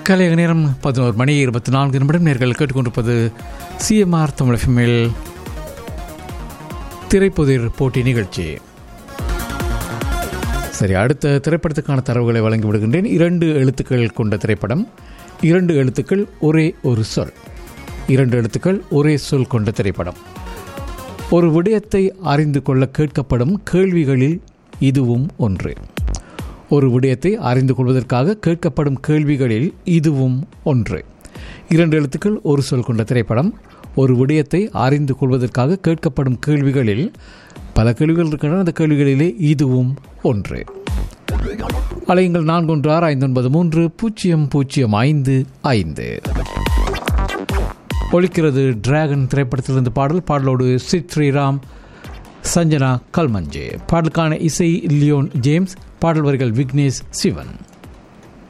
கலைய நேரம் பதினோரு மணி இருபத்தி நான்கு நிமிடம் நேர்கள் கேட்டுக்கொண்டிருப்பது சிஎம்ஆர் தமிழ் எஃப்எம்மில் திரைப்புதிர் போட்டி நிகழ்ச்சி சரி அடுத்த திரைப்படத்துக்கான தரவுகளை வழங்கி விடுகின்றேன் இரண்டு எழுத்துக்கள் கொண்ட திரைப்படம் இரண்டு எழுத்துக்கள் ஒரே ஒரு சொல் இரண்டு எழுத்துக்கள் ஒரே சொல் கொண்ட திரைப்படம் ஒரு விடயத்தை அறிந்து கொள்ள கேட்கப்படும் கேள்விகளில் இதுவும் ஒன்று ஒரு விடயத்தை அறிந்து கொள்வதற்காக கேட்கப்படும் கேள்விகளில் இதுவும் ஒன்று இரண்டு எழுத்துக்கள் ஒரு சொல் கொண்ட திரைப்படம் ஒரு விடயத்தை அறிந்து கொள்வதற்காக கேட்கப்படும் கேள்விகளில் பல கேள்விகள் இருக்கின்றன அந்த கேள்விகளிலே இதுவும் ஒன்று அலையுங்கள் நான்கு ஒன்று ஆறு ஐந்து ஒன்பது மூன்று பூஜ்ஜியம் பூஜ்ஜியம் ஐந்து ஐந்து ஒழிக்கிறது டிராகன் திரைப்படத்திலிருந்து பாடல் பாடலோடு சித் ஸ்ரீராம் சஞ்சனா கல்மஞ்சே பாடலுக்கான இசை லியோன் ஜேம்ஸ் பாடல் வரிகள் விக்னேஷ் சிவன்